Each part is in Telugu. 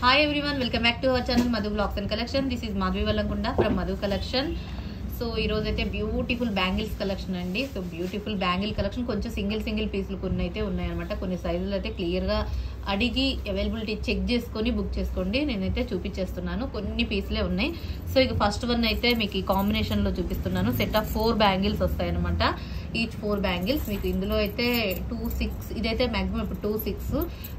hi everyone welcome back to our channel Madhu blogs and collection this is Madhavi Vallamkonda from Madhu collection so ఈ రోజు అయితే బ్యూటిఫుల్ బ్యాంగిల్స్ కలెక్షన్ అండి సో బ్యూటిఫుల్ బ్యాంగిల్ కలెక్షన్ కొంచెం సింగిల్ సింగిల్ పీసులు కొన్ని అయితే ఉన్నాయన్నమాట కొన్ని సైజులు అయితే క్లియర్ గా అడిగి అవైలబిలిటీ చెక్ చేసుకొని బుక్ చేసుకోండి నేనైతే చూపించేస్తున్నాను కొన్ని పీసులే ఉన్నాయి సో ఇక ఫస్ట్ వన్ అయితే మీకు ఈ కాంబినేషన్ లో చూపిస్తున్నాను సెట్ ఆఫ్ ఫోర్ బ్యాంగిల్స్ వస్తాయన్నమాట ఈచ్ ఫోర్ బ్యాంగిల్స్ మీకు ఇందులో అయితే టూ సిక్స్ ఇదైతే మాక్సిమం ఇప్పుడు two six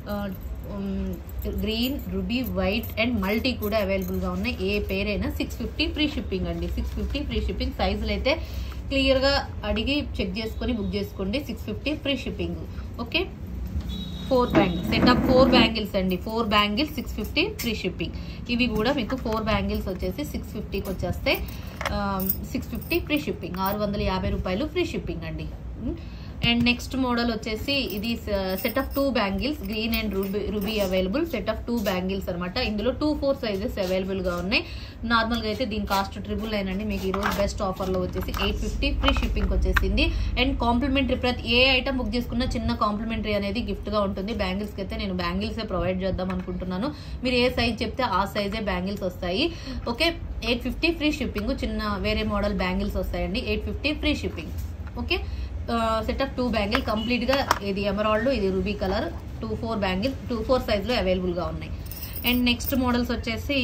green ruby white and multi కూడా అవైలబుల్ గా ఉన్నాయి ఏ పేరైనా సిక్స్ ఫిఫ్టీ ఫ్రీ షిప్పింగ్ అండి సిక్స్ ఫిఫ్టీ ఫ్రీ షిప్పింగ్ సైజులు అయితే క్లియర్ గా అడిగి చెక్ చేసుకొని బుక్ చేసుకోండి six fifty free shipping okay four bangles set of four bangles అండి four bangles six fifty free shipping ఇవి కూడా మీకు ఫోర్ బ్యాంగిల్స్ వచ్చేసి సిక్స్ ఫిఫ్టీకి వచ్చేస్తే సిక్స్ ఫిఫ్టీ ఫ్రీ షిప్పింగ్ ఆరు వందల యాభై రూపాయలు ఫ్రీ షిప్పింగ్ అండి అండ్ నెక్స్ట్ మోడల్ వచ్చేసి ఇది set of two bangles green and ruby ruby available set of two bangles అనమాట ఇందులో టూ ఫోర్ సైజెస్ అవైలబుల్ గా ఉన్నాయి నార్మల్ గా అయితే దీని కాస్ట్ ట్రిపుల్ నైన్ అండి మీకు ఈ రోజు బెస్ట్ ఆఫర్ లో వచ్చేసి ఎయిట్ ఫిఫ్టీ ఫ్రీ షిప్పింగ్ వచ్చేసింది అండ్ కాంప్లిమెంటరీ ప్రతి ఏ ఐటమ్ బుక్ చేసుకున్న చిన్న కాంప్లిమెంటరీ అనేది గిఫ్ట్ గా ఉంటుంది బ్యాంగిల్స్ కి అయితే నేను బ్యాంగిల్స్ ప్రొవైడ్ చేద్దాం అనుకుంటున్నాను మీరు ఏ సైజ్ చెప్తే ఆ సైజే బ్యాంగిల్స్ వస్తాయి okay eight fifty free shipping చిన్న వేరే మోడల్ బ్యాంగిల్స్ వస్తాయండి eight fifty free shipping okay set of two bangle complete గా ఇది ఎమరాల్డ్ ఇది ruby colour two four bangle two four size లో అవైలబుల్ గా ఉన్నాయి అండ్ నెక్స్ట్ మోడల్స్ వచ్చేసి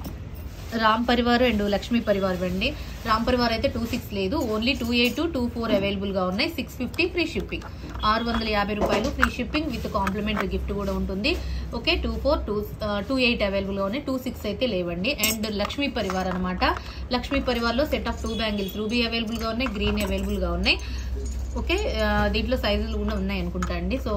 రామ్ పరివార్ అండ్ లక్ష్మీ పరివార్ అండి రామ్ పరివార్ అయితే టూ సిక్స్ లేదు only two eight two four available గా ఉన్నాయి సిక్స్ ఫిఫ్టీ ఫ్రీ షిప్పింగ్ ఆరు వందల యాభై రూపాయలు free shipping with complimentary gift కూడా ఉంటుంది okay two four two two eight available గా ఉన్నాయి టూ సిక్స్ అయితే లేవండి అండ్ లక్ష్మీ పరివార్ అనమాట లక్ష్మీ పరివార్ లో set of two bangles ruby available గా ఉన్నాయి గ్రీన్ అవైలబుల్ గా ఉన్నాయి ఓకే దీంట్లో సైజులు కూడా ఉన్నాయి అనుకుంటా అండి సో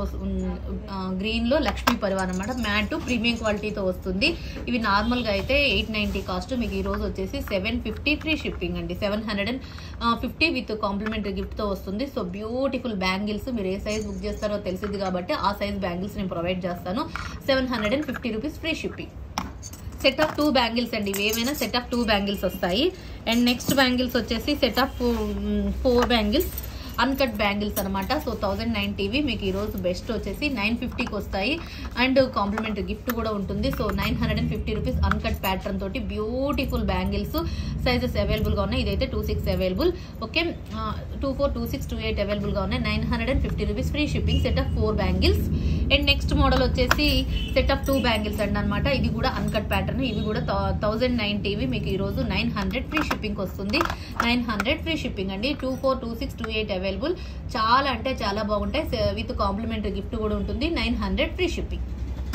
గ్రీన్ లో లక్ష్మీ పరివార్ అనమాట మ్యాట్ ప్రీమియం క్వాలిటీతో వస్తుంది ఇవి నార్మల్ గా అయితే ఎయిట్ నైన్టీ కాస్ట్ మీకు ఈ రోజు వచ్చేసి సెవెన్ ఫిఫ్టీ ఫ్రీ షిప్పింగ్ అండి seven hundred and fifty with complimentary gift తో వస్తుంది సో బ్యూటిఫుల్ బ్యాంగిల్స్ మీరు ఏ సైజ్ బుక్ చేస్తారో తెలిసింది కాబట్టి ఆ సైజ్ బ్యాంగిల్స్ నేను ప్రొవైడ్ చేస్తాను seven hundred and fifty rupees free shipping set of two bangles అండి ఇవి ఏమైనా సెట్ ఆఫ్ టూ బ్యాంగిల్స్ వస్తాయి అండ్ నెక్స్ట్ బ్యాంగిల్స్ వచ్చేసి set of four bangles uncut bangles అనమాట సో థౌజండ్ నైన్టీవి మీకు ఈ రోజు బెస్ట్ వచ్చేసి నైన్ ఫిఫ్టీకి వస్తాయి అండ్ కాంప్లిమెంటరీ గిఫ్ట్ కూడా ఉంటుంది so nine hundred and fifty rupees uncut pattern తోటి బ్యూటిఫుల్ బ్యాంగిల్స్ సైజెస్ అవైలబుల్ గా ఉన్నాయి ఇదైతే two six available okay two four two six two eight available గా ఉన్నాయి nine hundred and fifty rupees free shipping set of four bangles and next model వచ్చేసి సెట్ ఆఫ్ టూ బ్యాంగిల్స్ అండి అనమాట ఇది కూడా అన్కట్ ప్యాటర్న్ ఇవి కూడా థౌజండ్ నైన్టీవి మీకు ఈ రోజు నైన్ హండ్రెడ్ ఫ్రీ షిప్పింగ్ వస్తుంది నైన్ హండ్రెడ్ ఫ్రీ షిప్పింగ్ అండి two four two six two eight available చాలా అంటే చాలా బాగుంటాయి విత్ కాంప్లిమెంటరీ గిఫ్ట్ కూడా ఉంటుంది nine hundred free shipping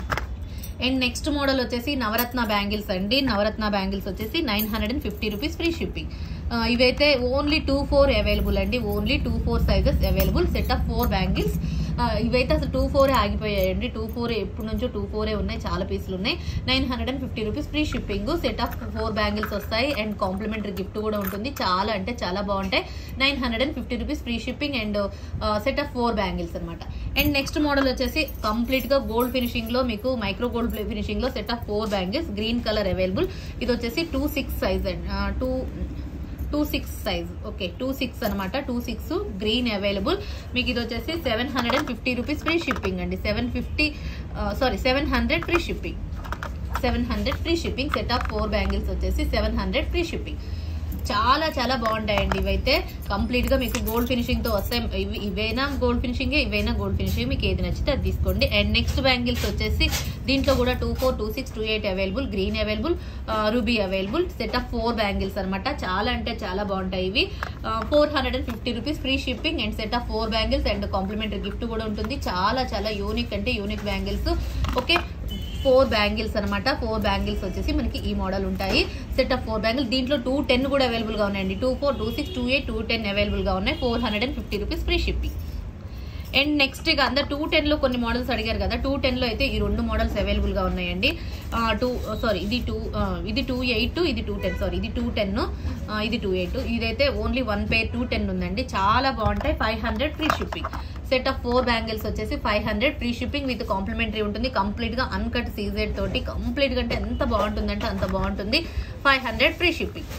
and next model వచ్చేసి నవరత్న బ్యాంగిల్స్ అండి నవరత్న బ్యాంగిల్స్ వచ్చేసి nine hundred and fifty rupees free shipping ఇవైతే ఓన్లీ టూ ఫోర్ అవైలబుల్ అండి only two four sizes available set of four bangles ఇవైతే అసలు టూ ఫోరే ఆగిపోయాయండి టూ ఫోర్ ఎప్పటి నుంచో టూ ఫోరే ఉన్నాయి చాలా పీసులు ఉన్నాయి nine hundred and fifty rupees free shipping set of four bangles వస్తాయి అండ్ కాంప్లిమెంటరీ గిఫ్ట్ కూడా ఉంటుంది చాలా అంటే చాలా బాగుంటాయి నైన్ hundred and fifty rupees free shipping and set of four bangles అనమాట అండ్ నెక్స్ట్ మోడల్ వచ్చేసి కంప్లీట్ గా గోల్డ్ ఫినిషింగ్ లో మీకు మైక్రో గోల్డ్ ఫినిషింగ్ లో set of four bangles green colour available ఇది వచ్చేసి two six size and two two six size okay two six అనమాట టూ సిక్స్ గ్రీన్ అవైలబుల్ మీకు ఇది వచ్చేసి seven hundred and fifty rupees free shipping అండి seven fifty sorry seven hundred free shipping seven hundred free shipping set of four bangles వచ్చేసి సెవెన్ హండ్రెడ్ ఫ్రీ షిప్పింగ్ చాలా చాలా బాగుంటాయండి ఇవైతే కంప్లీట్ గా మీకు గోల్డ్ ఫినిషింగ్ తో వస్తాయి ఇవి ఇవైనా గోల్డ్ ఫినిషింగ్ ఇవైనా గోల్డ్ ఫినిషింగ్ మీకు ఏది నచ్చితే అది తీసుకోండి అండ్ నెక్స్ట్ బ్యాంగిల్స్ వచ్చేసి దీంట్లో కూడా two four two six two eight available green available ruby available set of four bangles అనమాట చాలా అంటే చాలా బాగుంటాయి ఇవి four hundred and fifty rupees free shipping and set of four bangles and complimentary gift కూడా ఉంటుంది చాలా చాలా యూనిక్ అంటే unique bangles okay four bangles అనమాట ఫోర్ బ్యాంగిల్స్ వచ్చేసి మనకి ఈ మోడల్ ఉంటాయి సెట్ ఆఫ్ ఫోర్ బ్యాంగిల్స్ దీంట్లో టూ టెన్ కూడా అవైలబుల్ గా ఉన్నాయండి two four two six two eight two ten available గా ఉన్నాయి four hundred and fifty rupees free shipping and next ఇక అందరు టూ టెన్ లో కొన్ని మోడల్స్ అడిగారు కదా టూ టెన్ లో అయితే ఈ రెండు మోడల్స్ అవైలబుల్ గా ఉన్నాయండి టూ సారీ ఇది టూ ఇది టూ ఎయిట్ ఇది టూ టెన్ సారీ ఇది టూ టెన్ ఇది టూ ఎయిట్ ఇదైతే only one pair two ten ఉందండి చాలా బాగుంటాయి five hundred free shipping set of four bangles వచ్చేసి five hundred free shipping with complimentary ఉంటుంది కంప్లీట్ గా అన్కట్ సీజెడ్ తోటి కంప్లీట్ గా అంటే ఎంత బాగుంటుందంటే అంత బాగుంటుంది five hundred free shipping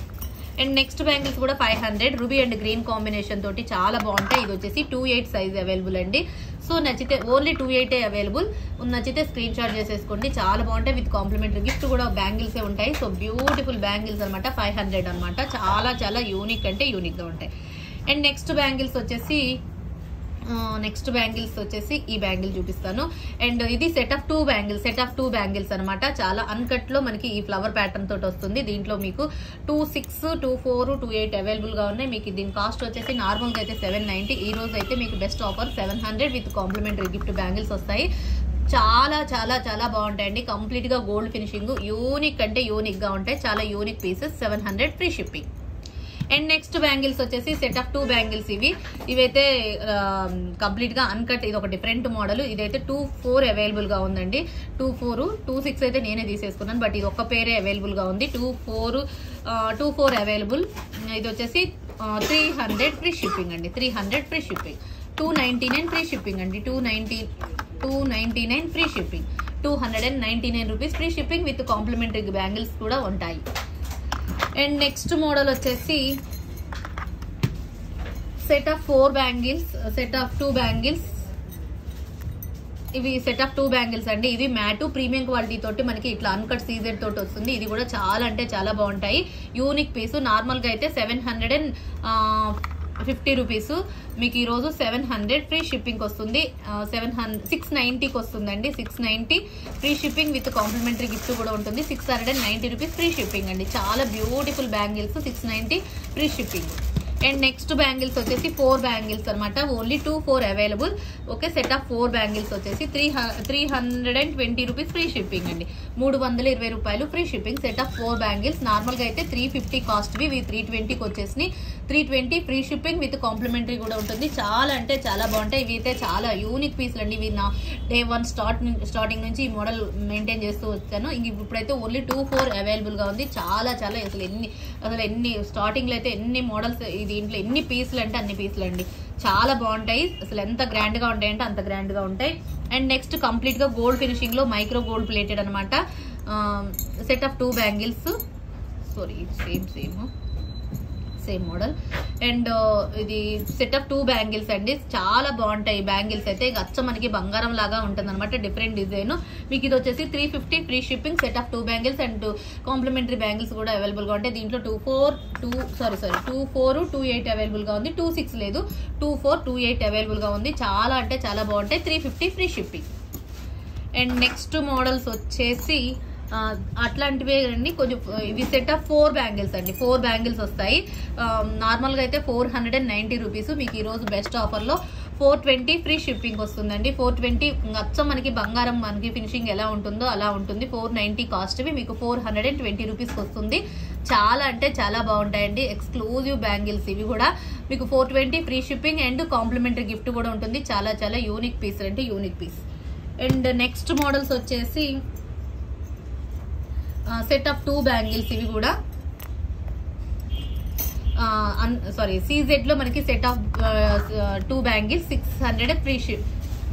and next bangles కూడా five hundred ruby and green combination తోటి చాలా బాగుంటాయి ఇది వచ్చేసి టూ ఎయిట్ సైజ్ అవైలబుల్ అండి సో నచ్చితే ఓన్లీ టూ ఎయిటే అవైలబుల్ నచ్చితే స్క్రీన్ షాట్ చేసేసుకోండి చాలా బాగుంటాయి విత్ కాంప్లిమెంటరీ గిఫ్ట్ కూడా బ్యాంగిల్సే ఉంటాయి సో బ్యూటిఫుల్ బ్యాంగిల్స్ అనమాట ఫైవ్ హండ్రెడ్ అనమాట చాలా చాలా యూనిక్ అంటే యూనిక్గా ఉంటాయి అండ్ నెక్స్ట్ బ్యాంగిల్స్ వచ్చేసి నెక్స్ట్ బ్యాంగిల్స్ వచ్చేసి ఈ బ్యాంగిల్ చూపిస్తాను అండ్ ఇది set of two bangles set of two bangles అనమాట చాలా అన్కట్ లో మనకి ఈ ఫ్లవర్ ప్యాటర్న్ తోటి వస్తుంది దీంట్లో మీకు two six two four two eight available గా ఉన్నాయి మీకు దీని కాస్ట్ వచ్చేసి నార్మల్ గా అయితే సెవెన్ నైన్టీ ఈ రోజు అయితే మీకు best offer seven hundred with complimentary gift bangles వస్తాయి చాలా చాలా చాలా బాగుంటాయండి కంప్లీట్ గా గోల్డ్ ఫినిషింగ్ యూనిక్ అంటే యూనిక్ గా ఉంటాయి చాలా unique pieces seven hundred free shipping and next bangles వచ్చేసి సెట్ ఆఫ్ టూ బ్యాంగిల్స్ ఇవి ఇవైతే కంప్లీట్ గా అన్కట్ ఇది ఒక డిఫరెంట్ మోడల్ ఇదైతే టూ ఫోర్ అవైలబుల్ గా ఉందండి టూ ఫోర్ టూ సిక్స్ అయితే నేనే తీసేసుకున్నాను బట్ ఇది ఒక్క పేరే అవైలబుల్ గా ఉంది two four two four available ఇది వచ్చేసి త్రీ హండ్రెడ్ ఫ్రీ షిప్పింగ్ అండి three hundred free shipping two ninety nine free shipping అండి two ninety two ninety nine free shipping two hundred and ninety nine rupees free shipping with complimentary bangles కూడా ఉంటాయి అండ్ నెక్స్ట్ మోడల్ వచ్చేసి set of four bangles set of two bangles ఇవి సెట్ ఆఫ్ టూ బ్యాంగిల్స్ అండి ఇది మ్యాటు ప్రీమియం క్వాలిటీ తోటి మనకి ఇట్లా అన్కట్ సీజెడ్ తోటి వస్తుంది ఇది కూడా చాలా అంటే చాలా బాగుంటాయి యూనిక్ పీస్ నార్మల్గా అయితే seven hundred and fifty rupees మీకు ఈరోజు సెవెన్ హండ్రెడ్ ఫ్రీ షిప్పింగ్ వస్తుంది సెవెన్ హండ్రెడ్ సిక్స్ నైంటీకి వస్తుందండి six ninety free shipping with complimentary gift కూడా ఉంటుంది six hundred and ninety rupees free shipping అండి చాలా beautiful bangles six ninety free shipping and next bangles వచ్చేసి ఫోర్ బ్యాంగిల్స్ అనమాట only two four available okay set of four bangles వచ్చేసి three three hundred and twenty rupees free shipping అండి మూడు వందల ఇరవై రూపాయలు free shipping set of four bangles నార్మల్గా అయితే త్రీ ఫిఫ్టీ కాస్ట్వి ఇవి త్రీ ట్వంటీకి వచ్చేసి three twenty free shipping with complimentary కూడా ఉంటుంది చాలా అంటే చాలా బాగుంటాయి ఇవి అయితే చాలా యూనిక్ పీస్లు అండి ఇవి నా డే వన్ స్టార్ట్ స్టార్టింగ్ నుంచి ఈ మోడల్ మెయింటైన్ చేస్తూ వచ్చాను ఇంక ఇప్పుడైతే ఓన్లీ టూ ఫోర్ అవైలబుల్గా ఉంది చాలా చాలా అసలు ఎన్ని అసలు ఎన్ని స్టార్టింగ్లో అయితే ఎన్ని మోడల్స్ దీంట్లో ఎన్ని పీసులు అంటే అన్ని పీసులు అండి చాలా బాగుంటాయి అసలు ఎంత గ్రాండ్గా ఉంటాయి అంటే అంత గ్రాండ్గా ఉంటాయి అండ్ నెక్స్ట్ కంప్లీట్గా గోల్డ్ ఫినిషింగ్లో మైక్రో గోల్డ్ ప్లేటెడ్ అనమాట set of two bangles sorry same same same model and ఇది సెట్ ఆఫ్ టూ బ్యాంగిల్స్ అండి చాలా బాగుంటాయి బ్యాంగిల్స్ అయితే ఇక అచ్చ మనకి బంగారం లాగా ఉంటుంది అనమాట డిఫరెంట్ డిజైన్ మీకు ఇది వచ్చేసి three fifty free shipping set of two bangles and complimentary bangles కూడా అవైలబుల్గా ఉంటాయి దీంట్లో two four two sorry sorry two four two eight అవైలబుల్గా ఉంది టూ సిక్స్ లేదు టూ ఫోర్ టూ ఎయిట్ అవైలబుల్గా ఉంది చాలా అంటే చాలా బాగుంటాయి three fifty free shipping and next models వచ్చేసి ఆ, అట్లాంటివే అండి కొంచెం ఇవి సెట్ ఆఫ్ ఫోర్ బ్యాంగిల్స్ అండి ఫోర్ బ్యాంగిల్స్ వస్తాయి నార్మల్గా అయితే four hundred and ninety rupees మీకు ఈరోజు బెస్ట్ ఆఫర్లో ఫోర్ ట్వంటీ ఫ్రీ షిప్పింగ్ వస్తుందండి ఫోర్ ట్వంటీ అచ్చం మనకి బంగారం మనకి ఫినిషింగ్ ఎలా ఉంటుందో అలా ఉంటుంది ఫోర్ నైంటీ కాస్ట్వి మీకు ఫోర్ హండ్రెడ్ అండ్ ట్వంటీ రూపీస్కి వస్తుంది చాలా అంటే చాలా బాగుంటాయండి ఎక్స్క్లూజివ్ బ్యాంగిల్స్ ఇవి కూడా మీకు four twenty free shipping and complimentary gift కూడా ఉంటుంది చాలా చాలా యూనిక్ పీస్ అంటే unique piece and next models వచ్చేసి సెట్ ఆఫ్ టూ బ్యాంగిల్స్ ఇవి కూడా సారీ సీజెడ్ లో మనకి set of two bangles six hundred free ship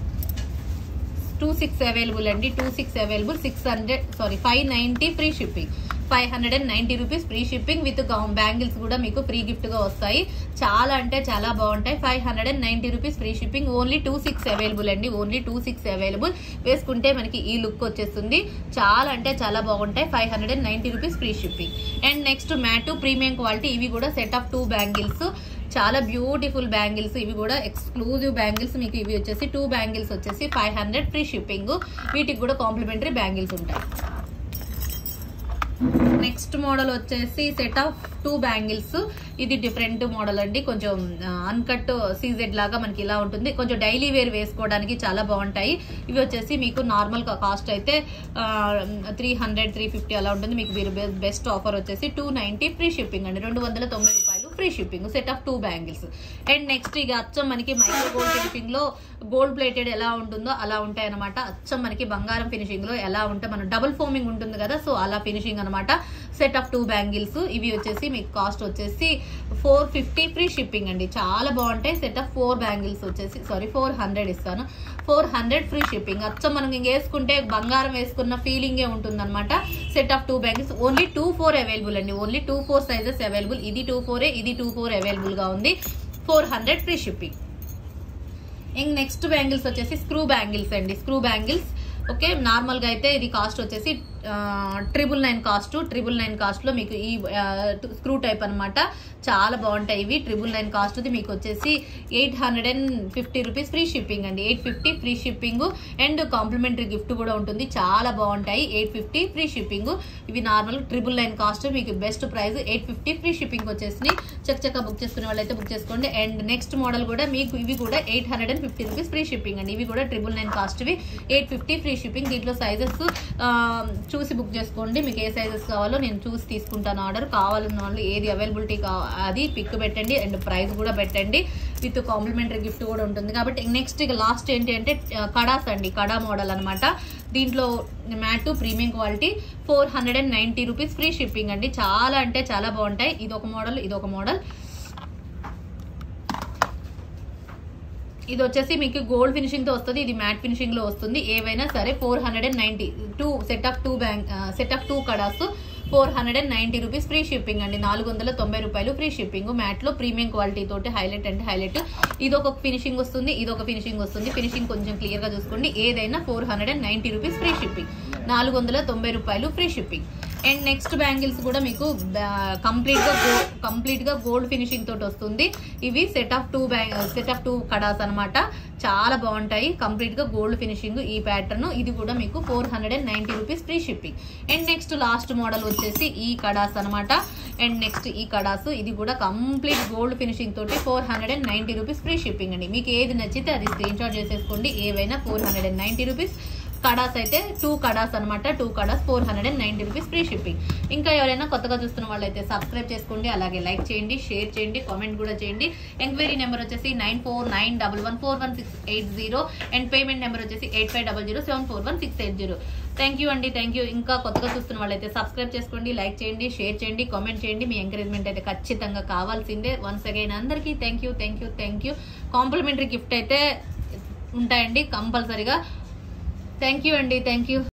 two six available అండి two six available six hundred sorry five ninety free shipping five hundred and ninety rupees free shipping with bangles కూడా మీకు ఫ్రీ గిఫ్ట్ గా వస్తాయి చాలా అంటే చాలా బాగుంటాయి five hundred and ninety rupees free shipping only two six available అండి ఓన్లీ టూ సిక్స్ అవైలబుల్ వేసుకుంటే మనకి ఈ లుక్ వచ్చేస్తుంది చాలా అంటే చాలా బాగుంటాయి five hundred and ninety rupees free shipping and next matte premium quality ఇవి కూడా సెట్ ఆఫ్ టూ బ్యాంగిల్స్ చాలా బ్యూటిఫుల్ బ్యాంగిల్స్ ఇవి కూడా ఎక్స్క్లూజివ్ బ్యాంగిల్స్ మీకు ఇవి వచ్చేసి టూ బ్యాంగిల్స్ వచ్చేసి ఫైవ్ హండ్రెడ్ ఫ్రీ షిప్పింగ్ వీటికి కూడా కాంప్లిమెంటరీ బ్యాంగిల్స్ ఉంటాయి నెక్స్ట్ మోడల్ వచ్చేసి సెట్ ఆఫ్ టూ బ్యాంగిల్స్ ఇది డిఫరెంట్ మోడల్ అండి కొంచెం అన్కట్ సీజెడ్ లాగా మనకి ఇలా ఉంటుంది కొంచెం డైలీ వేర్ వేసుకోవడానికి చాలా బాగుంటాయి ఇవి వచ్చేసి మీకు నార్మల్ కాస్ట్ అయితే త్రీ హండ్రెడ్ త్రీ ఫిఫ్టీ అలా ఉంటుంది మీకు మీరు బెస్ట్ ఆఫర్ వచ్చేసి టూ నైన్టీ ఫ్రీ షిప్పింగ్ అండి రెండు వందల తొంభై రూపాయలు free shipping set of two bangles and next ఇక అచ్చం మనకి మైక్రో గోల్డ్ ఫినిషింగ్ లో గోల్డ్ ప్లేటెడ్ ఎలా ఉంటుందో అలా ఉంటాయి అనమాట అచ్చం మనకి బంగారం ఫినిషింగ్ లో ఎలా ఉంటే మన డబుల్ ఫోమింగ్ ఉంటుంది కదా సో అలా ఫినిషింగ్ అనమాట సెట్ ఆఫ్ టూ బ్యాంగిల్స్ ఇవి వచ్చేసి మీకు కాస్ట్ వచ్చేసి ఫోర్ ఫిఫ్టీ ఫ్రీ షిప్పింగ్ అండి చాలా బాగుంటాయి సెట్ ఆఫ్ ఫోర్ బ్యాంగిల్స్ వచ్చేసి సారీ ఫోర్ హండ్రెడ్ ఇస్తాను ఫోర్ హండ్రెడ్ ఫ్రీ షిప్పింగ్ అచ్చం మనం ఇంక వేసుకుంటే బంగారం వేసుకున్న ఫీలింగే ఉంటుంది అనమాట set of two bangles only two four available అండి only two four sizes available ఇది టూ ఫోరే ఇది టూ ఫోర్ అవైలబుల్ గా ఉంది ఫోర్ హండ్రెడ్ ఫ్రీ షిప్పింగ్ ఇంక నెక్స్ట్ బ్యాంగిల్స్ వచ్చేసి స్క్రూ బ్యాంగిల్స్ అండి స్క్రూ బ్యాంగిల్స్ ఓకే నార్మల్ గా అయితే ఇది కాస్ట్ వచ్చేసి triple nine cost triple nine cost లో మీకు ఈ స్క్రూ టైప్ అన్నమాట చాలా బాగుంటాయి ఇవి ట్రిపుల్ నైన్ కాస్ట్ ఇది మీకు వచ్చేసి eight hundred and fifty rupees free shipping అండి eight fifty free shipping and complimentary gift కూడా ఉంటుంది చాలా బాగుంటాయి ఎయిట్ ఫిఫ్టీ ఫ్రీ షిప్పింగ్ ఇవి నార్మల్ ట్రిపుల్ నైన్ కాస్ట్ మీకు best price eight fifty free shipping వచ్చేసి చక్క చక్క బుక్ చేసుకునే వాళ్ళైతే బుక్ చేసుకోండి అండ్ నెక్స్ట్ మోడల్ కూడా మీకు ఇవి కూడా eight hundred and fifty rupees free shipping అండి ఇవి కూడా ట్రిపుల్ నైన్ కాస్ట్ ఇవి ఎయిట్ ఫిఫ్టీ ఫ్రీ షిప్పింగ్ దీంట్లో సైజెస్ చూసి బుక్ చేసుకోండి మీకు ఏ సైజెస్ కావాలో నేను చూసి తీసుకుంటాను ఆర్డర్ కావాలన్న వాళ్ళు ఏది అవైలబిలిటీ అది పిక్ పెట్టండి అండ్ ప్రైస్ కూడా పెట్టండి విత్ కాంప్లిమెంటరీ గిఫ్ట్ కూడా ఉంటుంది కాబట్టి నెక్స్ట్ ఇక లాస్ట్ ఏంటి అంటే ఆ, కడాస్ అండి కడా మోడల్ అన్నమాట దీంట్లో matte premium quality four hundred and ninety rupees free shipping అండి చాలా అంటే చాలా బాగుంటాయి ఇది ఒక మోడల్ ఇది ఒక మోడల్ ఇది వచ్చేసి మీకు గోల్డ్ ఫినిషింగ్ తో వస్తుంది ఇది మ్యాట్ ఫినిషింగ్ లో వస్తుంది ఏవైనా సరే four hundred and ninety two set of two bank set of two kadas four hundred and ninety rupees free shipping అండి నాలుగు వందల తొంభై రూపాయలు ఫ్రీ షిప్పింగ్ మ్యాట్ లో ప్రీమియం క్వాలిటీ తోటి హైలైట్ అంటే హైలైట్ ఇది ఒక ఫినిషింగ్ వస్తుంది ఇది ఒక ఫినిషింగ్ వస్తుంది ఫినిషింగ్ కొంచెం క్లియర్ గా చూసుకోండి ఏదైనా four hundred and ninety rupees free shipping నాలుగు వందల తొంభై రూపాయలు free shipping and next bangles కూడా మీకు కంప్లీట్ గా కంప్లీట్ గా గోల్డ్ ఫినిషింగ్ తోటి వస్తుంది ఇవి set of two bang set of two kadas అన్నమాట చాలా బాగుంటాయి కంప్లీట్ గా గోల్డ్ ఫినిషింగ్ ఈ ప్యాటర్న్ ఇది కూడా మీకు four hundred and ninety rupees free shipping and next last model వచ్చేసి ఈ కడాస్ అన్నమాట అండ్ నెక్స్ట్ ఈ కడాస్ ఇది కూడా కంప్లీట్ గోల్డ్ ఫినిషింగ్ తోటి four hundred and ninety rupees free shipping అండి మీకు ఏది నచ్చితే అది స్క్రీన్ షాట్ చేసేసుకోండి ఏవైనా four hundred and ninety rupees కడాస్ అయితే టూ కడాస్ అన్నమాట two kadas four hundred and ninety rupees free shipping ఇంకా ఎవరైనా కొత్తగా చూస్తున్న వాళ్ళైతే సబ్స్క్రైబ్ చేసుకోండి అలాగే లైక్ చేయండి షేర్ చేయండి కామెంట్ కూడా చేయండి ఎంక్వైరీ నెంబర్ వచ్చేసి nine four nine double one four one six eight zero and payment number వచ్చేసి eight five double zero seven four one six eight zero thank you అండి థ్యాంక్ యూ ఇంకా కొత్తగా చూస్తున్న వాళ్ళైతే సబ్స్క్రైబ్ చేసుకోండి లైక్ చేయండి షేర్ చేయండి కామెంట్ చేయండి మీ ఎంకరేజ్మెంట్ అయితే ఖచ్చితంగా కావాల్సిందే వన్స్ అగైన్ అందరికీ thank you thank you thank you complimentary gift అయితే ఉంటాయండి కంపల్సరీగా థ్యాంక్ యూ అండి థ్యాంక్ యూ